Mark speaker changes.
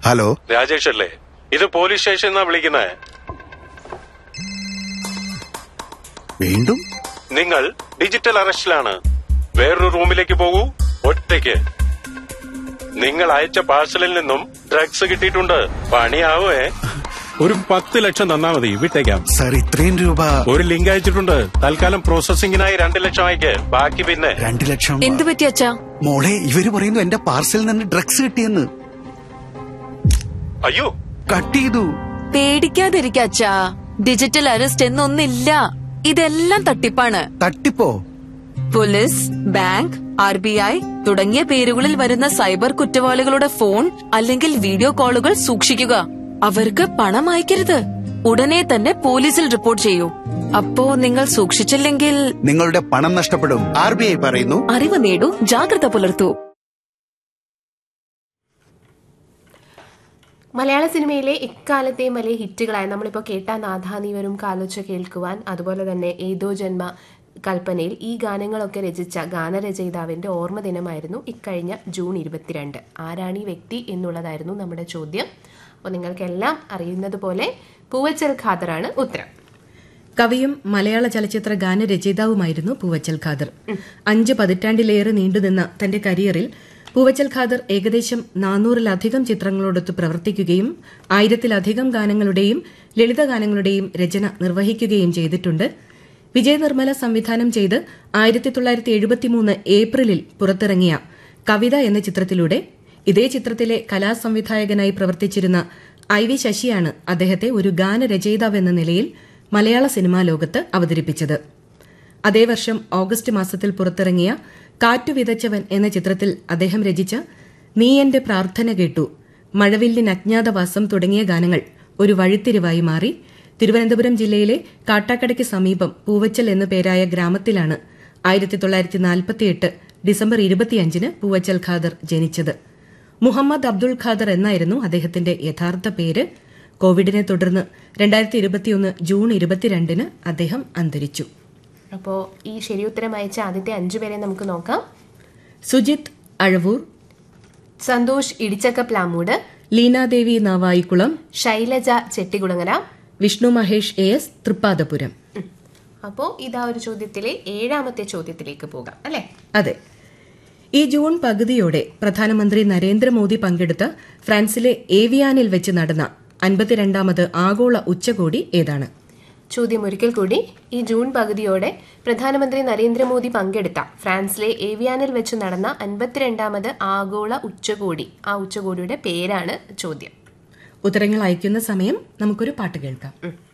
Speaker 1: Hello
Speaker 2: Rajesh അല്ലേ ഇത് police station എന്നാ വിളിക്കുന്നത്
Speaker 1: വീണ്ടും
Speaker 2: നിങ്ങൾ ഡിജിറ്റൽ അറസ്റ്റിലാണ് വേറൊരു റൂമിലേക്ക് പോകൂ ഒറ്റയ്ക്ക് നിങ്ങൾ അയച്ച പാഴ്സലിൽ നിന്നും ഡ്രഗ്സ് കിട്ടിയിട്ടുണ്ട് പണിയാവേ ഒരു പത്ത് ലക്ഷം തന്നാ മതി വിട്ടേക്കാം
Speaker 1: സാർ ഇത്രയും രൂപ
Speaker 2: ഒരു ലിങ്ക് അയച്ചിട്ടുണ്ട് തൽക്കാലം പ്രോസസിംഗിനായി രണ്ട് ലക്ഷം അയക്ക് ബാക്കി പിന്നെ
Speaker 1: രണ്ടു ലക്ഷം
Speaker 3: എന്തു പറ്റി അച്ഛാ
Speaker 1: മോളെ ഇവര് പറയുന്നു എന്റെ പാർസലിൽ നിന്ന് ഡ്രഗ്സ് കിട്ടിയെന്ന്
Speaker 2: അയ്യോ
Speaker 1: കട്ട് ചെയ്തു
Speaker 3: പേടിക്കാതിരിക്ക അച്ഛാ ഡിജിറ്റൽ അറസ്റ്റ് എന്നൊന്നില്ല ഇതെല്ലാം തട്ടിപ്പാണ്
Speaker 1: തട്ടിപ്പോ
Speaker 3: police bank R B I തുടങ്ങിയ പേരുകളിൽ വരുന്ന സൈബർ കുറ്റവാളികളുടെ ഫോൺ അല്ലെങ്കിൽ വീഡിയോ കോളുകൾ സൂക്ഷിക്കുക അവർക്ക് പണം അയക്കരുത് ഉടനെ തന്നെ പോലീസിൽ റിപ്പോർട്ട് ചെയ്യൂ അപ്പോ നിങ്ങൾ സൂക്ഷിച്ചില്ലെങ്കിൽ
Speaker 1: നിങ്ങളുടെ പണം നഷ്ടപ്പെടും ആർ ബി ഐ പറയുന്നു
Speaker 3: അറിവ് നേടൂ ജാഗ്രത പുലർത്തൂ
Speaker 4: മലയാള സിനിമയിലെ എക്കാലത്തെയും വലിയ ഹിറ്റുകളായ നമ്മളിപ്പോൾ കേട്ട നാഥാനീവരും കാലോച്ച കേൾക്കുവാൻ അതുപോലെ തന്നെ ഏതോ ജന്മ കൽപ്പനയിൽ ഈ ഗാനങ്ങളൊക്കെ രചിച്ച ഗാനരചയിതാവിന്റെ ഓർമ്മ ദിനമായിരുന്നു ഇക്കഴിഞ്ഞ ജൂൺ ഇരുപത്തിരണ്ട് ആരാണ് ഈ വ്യക്തി എന്നുള്ളതായിരുന്നു നമ്മുടെ ചോദ്യം അപ്പോൾ നിങ്ങൾക്കെല്ലാം അറിയുന്നത് പോലെ പൂവച്ചൽ ഖാദറാണ് ഉത്തരം
Speaker 5: കവിയും മലയാള ചലച്ചിത്ര ഗാനരചയിതാവുമായിരുന്നു പൂവച്ചൽ ഖാദർ അഞ്ച് പതിറ്റാണ്ടിലേറെ നീണ്ടുനിന്ന തന്റെ കരിയറിൽ പൂവച്ചൽ ഖാദർ ഏകദേശം നാനൂറിലധികം ചിത്രങ്ങളോടൊത്ത് പ്രവർത്തിക്കുകയും ആയിരത്തിലധികം ഗാനങ്ങളുടെയും ലളിതഗാനങ്ങളുടെയും രചന നിർവഹിക്കുകയും ചെയ്തിട്ടുണ്ട് വിജയ നിർമ്മല സംവിധാനം ചെയ്ത് ആയിരത്തി തൊള്ളായിരത്തി എഴുപത്തിമൂന്ന് ഏപ്രിലിൽ പുറത്തിറങ്ങിയ കവിത എന്ന ചിത്രത്തിലൂടെ ഇതേ ചിത്രത്തിലെ കലാസംവിധായകനായി പ്രവർത്തിച്ചിരുന്ന ഐ വി ശശിയാണ് അദ്ദേഹത്തെ ഒരു ഗാനരചയിതാവെന്ന നിലയിൽ മലയാള സിനിമാ ലോകത്ത് അവതരിപ്പിച്ചത് അതേ വർഷം ഓഗസ്റ്റ് മാസത്തിൽ പുറത്തിറങ്ങിയ കാറ്റു വിതച്ചവൻ എന്ന ചിത്രത്തിൽ അദ്ദേഹം രചിച്ച നീ എന്റെ പ്രാർത്ഥന കേട്ടു മഴവില്ലിൻ അജ്ഞാതവാസം തുടങ്ങിയ ഗാനങ്ങൾ ഒരു വഴിത്തിരിവായി മാറി തിരുവനന്തപുരം ജില്ലയിലെ കാട്ടാക്കടയ്ക്ക് സമീപം പൂവച്ചൽ എന്നു പേരായ ഗ്രാമത്തിലാണ് ആയിരത്തി തൊള്ളായിരത്തി നാൽപ്പത്തിയെട്ട് ഡിസംബർ ഇരുപത്തിയഞ്ചിന് പൂവച്ചൽ ഖാദർ ജനിച്ചത് മുഹമ്മദ് അബ്ദുൾ ഖാദർ എന്നായിരുന്നു അദ്ദേഹത്തിന്റെ യഥാർത്ഥ പേര് കോവിഡിനെ തുടർന്ന് രണ്ടായിരത്തി ഇരുപത്തിയൊന്ന് ജൂൺ ഇരുപത്തിരണ്ടിന് അദ്ദേഹം അന്തരിച്ചു
Speaker 4: അപ്പോൾ ഈ ശരിയുത്തരം അയച്ച ആദ്യത്തെ അഞ്ചു പേരെ നമുക്ക് നോക്കാം
Speaker 5: സുജിത് അഴവൂർ
Speaker 4: സന്തോഷ് ഇടിച്ചക്ക പ്ലാമൂട്
Speaker 5: ലീനാദേവി നാവായിക്കുളം
Speaker 4: ശൈലജ ചെട്ടികുളങ്ങര
Speaker 5: വിഷ്ണു മഹേഷ് എ എസ് തൃപ്പാദപുരം
Speaker 4: അപ്പോൾ ഇതാ ഒരു ചോദ്യത്തിലെ ഏഴാമത്തെ ചോദ്യത്തിലേക്ക് പോകാം അല്ലേ
Speaker 5: അതെ ഈ ജൂൺ പകുതിയോടെ പ്രധാനമന്ത്രി നരേന്ദ്രമോദി പങ്കെടുത്ത ഫ്രാൻസിലെ ഏവിയാനിൽ വെച്ച് നടന്ന അൻപത്തിരണ്ടാമത് ആഗോള ഉച്ചകോടി ഏതാണ്
Speaker 4: ചോദ്യം ഒരിക്കൽ കൂടി ഈ ജൂൺ പകുതിയോടെ പ്രധാനമന്ത്രി നരേന്ദ്രമോദി പങ്കെടുത്ത ഫ്രാൻസിലെ ഏവിയാനിൽ വെച്ച് നടന്ന അൻപത്തിരണ്ടാമത് ആഗോള ഉച്ചകോടി ആ ഉച്ചകോടിയുടെ പേരാണ് ചോദ്യം
Speaker 5: ഉത്തരങ്ങൾ അയക്കുന്ന സമയം നമുക്കൊരു പാട്ട് കേൾക്കാം
Speaker 4: ഉം.